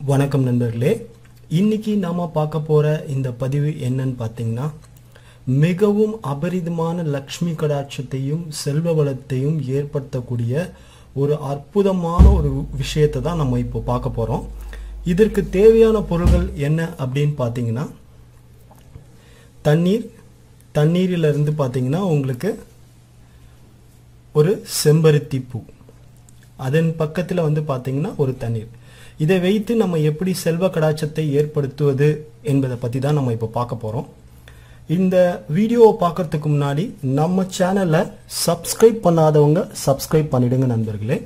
வணக்கம் நண்பர்களே இன்னைக்கு நாம பார்க்க போற இந்த பதிவு என்னன்னு பார்த்தீங்கன்னா மிகவும் அபரிதமான லக்ஷ்மி கடாட்சத்தையும் செல்வ வளத்தையும் ஏற்படுத்தக்கூடிய ஒரு அற்புதமான ஒரு விஷயத்தை தான் நம்ம இப்போ பார்க்க போறோம் இதற்கு தேவையான பொருட்கள் என்ன அப்படின்னு பார்த்தீங்கன்னா தண்ணீர் தண்ணீரில் இருந்து பார்த்தீங்கன்னா உங்களுக்கு ஒரு செம்பருத்தி பூ அதன் பக்கத்தில் வந்து பார்த்தீங்கன்னா ஒரு தண்ணீர் இதை வைத்து நம்ம எப்படி செல்வ கடாட்சத்தை ஏற்படுத்துவது என்பதை பற்றி தான் நம்ம இப்போ பார்க்க போகிறோம் இந்த வீடியோவை பார்க்கறதுக்கு முன்னாடி நம்ம சேனலை சப்ஸ்கிரைப் பண்ணாதவங்க சப்ஸ்கிரைப் பண்ணிடுங்க நண்பர்களே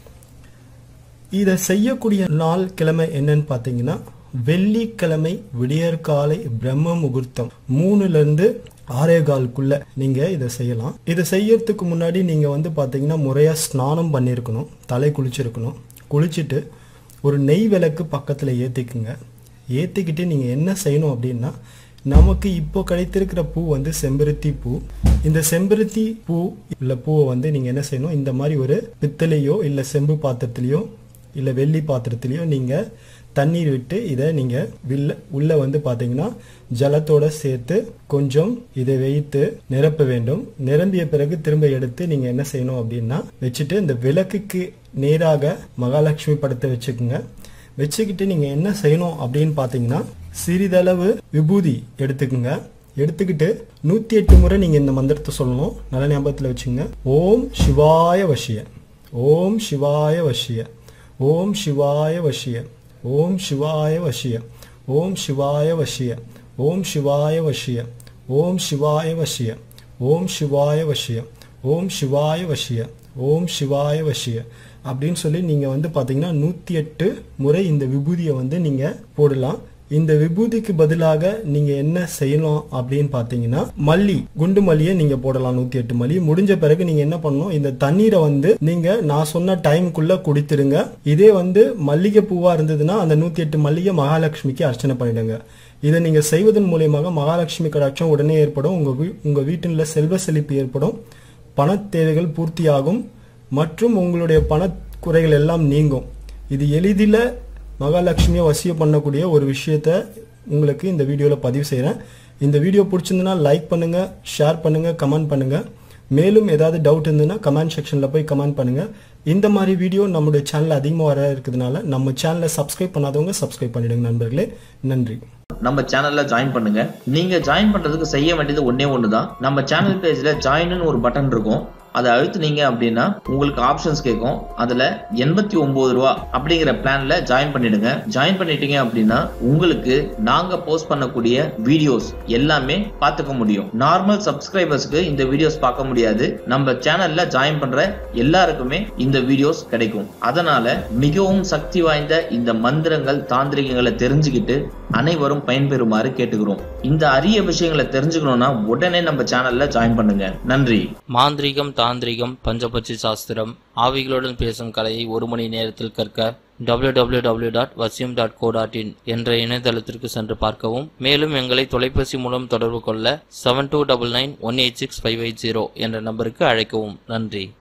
இதை செய்யக்கூடிய நாள் கிழமை என்னன்னு பார்த்தீங்கன்னா வெள்ளிக்கிழமை விடியற்காலை பிரம்ம முகூர்த்தம் மூணுல இருந்து ஆறே காலுக்குள்ள நீங்க இதை செய்யலாம் இதை செய்யறதுக்கு முன்னாடி நீங்க வந்து பாத்தீங்கன்னா முறையா ஸ்நானம் பண்ணியிருக்கணும் தலை குளிச்சிருக்கணும் குளிச்சுட்டு ஒரு நெய் விளக்கு பக்கத்துல ஏத்திக்குங்க ஏத்திக்கிட்டு நீங்க என்ன செய்யணும் அப்படின்னா நமக்கு இப்போ கிடைத்திருக்கிற பூ வந்து செம்பருத்தி பூ இந்த செம்பருத்தி பூ இல்ல பூவை வந்து நீங்க என்ன செய்யணும் இந்த மாதிரி ஒரு பித்தளையோ இல்ல செம்பு பாத்திரத்திலையோ இல்ல வெள்ளி பாத்திரத்திலையோ நீங்க தண்ணீர் விட்டு இதை நீங்க வில்ல உள்ள வந்து பாத்தீங்கன்னா ஜலத்தோட சேர்த்து கொஞ்சம் இதை வைத்து நிரப்ப வேண்டும் நிரம்பிய பிறகு திரும்ப எடுத்து நீங்க என்ன செய்யணும் அப்படின்னா வச்சுட்டு இந்த விளக்குக்கு நேராக மகாலட்சுமி படத்தை வச்சுக்கோங்க வச்சுக்கிட்டு நீங்க என்ன செய்யணும் அப்படின்னு பாத்தீங்கன்னா சிறிதளவு விபூதி எடுத்துக்குங்க எடுத்துக்கிட்டு நூத்தி எட்டு முறை நீங்க இந்த மந்திரத்தை சொல்லணும் நல்ல ஞாபகத்துல வச்சுங்க ஓம் சிவாய வசிய ஓம் சிவாய வசிய ஓம் சிவாய வசிய ஓம் சிவாய வசிய ஓம் சிவாய வசிய ஓம் சிவாய வசிய ஓம் சிவாய வசிய ஓம் சிவாய வசிய ஓம் சிவாய வசிய ஓம் சிவாய வசிய அப்படின்னு சொல்லி நீங்க வந்து பாத்தீங்கன்னா நூத்தி எட்டு முறை இந்த விபூதியை வந்து நீங்க போடலாம் இந்த விபூதிக்கு பதிலாக நீங்க என்ன செய்யலாம் அப்படின்னு பாத்தீங்கன்னா மல்லி குண்டு மல்லியை நீங்க போடலாம் நூத்தி எட்டு மல்லி முடிஞ்ச பிறகு நீங்க என்ன பண்ணணும் இந்த தண்ணீரை வந்து நீங்க நான் சொன்ன டைம்குள்ள குடித்துருங்க இதே வந்து மல்லிகை பூவா இருந்ததுன்னா அந்த நூத்தி எட்டு மல்லிகை மகாலட்சுமிக்கு அர்ச்சனை பண்ணிடுங்க இதை நீங்க செய்வதன் மூலியமாக மகாலட்சுமி கடாட்சம் உடனே ஏற்படும் உங்க வீ உங்க வீட்டில் செல்வ செழிப்பு ஏற்படும் பண தேவைகள் பூர்த்தியாகும் மற்றும் உங்களுடைய பண குறைகள் எல்லாம் நீங்கும் இது எளிதில் மகாலட்சுமியை வசியம் பண்ணக்கூடிய ஒரு விஷயத்த உங்களுக்கு இந்த வீடியோவில் பதிவு செய்கிறேன் இந்த வீடியோ பிடிச்சிருந்துன்னா லைக் பண்ணுங்க ஷேர் பண்ணுங்க கமெண்ட் பண்ணுங்க மேலும் ஏதாவது டவுட் இருந்ததுன்னா கமெண்ட் செக்ஷனில் போய் கமெண்ட் பண்ணுங்க இந்த மாதிரி வீடியோ நம்மளுடைய சேனல் அதிகமாக வர இருக்கிறதுனால நம்ம சேனலை சப்ஸ்கிரைப் பண்ணாதவங்க சப்ஸ்கிரைப் பண்ணிடுங்க நண்பர்களே நன்றி நம்ம சேனல்ல ஜாயின் பண்ணுங்க நீங்க ஜாயின் பண்றதுக்கு செய்ய வேண்டியது ஒன்னே ஒண்ணுதான் நம்ம சேனல் பேஜ்ல ஜாயின்னு ஒரு பட்டன் இருக்கும் அதை அழுத்துனீங்க அப்படின்னா உங்களுக்கு ஆப்ஷன்ஸ் கேட்கும் அதுல எண்பத்தி ஒன்பது ரூபா அப்படிங்கிற பிளான்ல ஜாயின் பண்ணிடுங்க ஜாயின் பண்ணிட்டீங்க அப்படின்னா உங்களுக்கு நாங்க போஸ்ட் பண்ணக்கூடிய வீடியோஸ் எல்லாமே பார்த்துக்க முடியும் நார்மல் சப்ஸ்கிரைபர்ஸ்க்கு இந்த வீடியோஸ் பார்க்க முடியாது நம்ம சேனல்ல ஜாயின் பண்ற எல்லாருக்குமே இந்த வீடியோஸ் கிடைக்கும் அதனால மிகவும் சக்தி வாய்ந்த இந்த மந்திரங்கள் தாந்திரிகங்களை தெரிஞ்சுக்கிட்டு அனைவரும் பயன்பெறுமாறு கேட்டுக்கிறோம் இந்த அரிய விஷயங்களை தெரிஞ்சுக்கணும்னா உடனே நம்ம சேனல்ல ஜாயின் பண்ணுங்க நன்றி மாந்திரீகம் தாந்திரிகம் பஞ்சபட்சி சாஸ்திரம் ஆவிகளுடன் பேசும் கலையை ஒரு மணி நேரத்தில் கற்க www.vasyam.co.in டாட் வசியம் டாட் கோ டாட் இன் என்ற இணையதளத்திற்கு சென்று பார்க்கவும் மேலும் எங்களை தொலைபேசி மூலம் தொடர்பு கொள்ள seven two double nine one eight six five eight zero என்ற நம்பருக்கு அழைக்கவும் நன்றி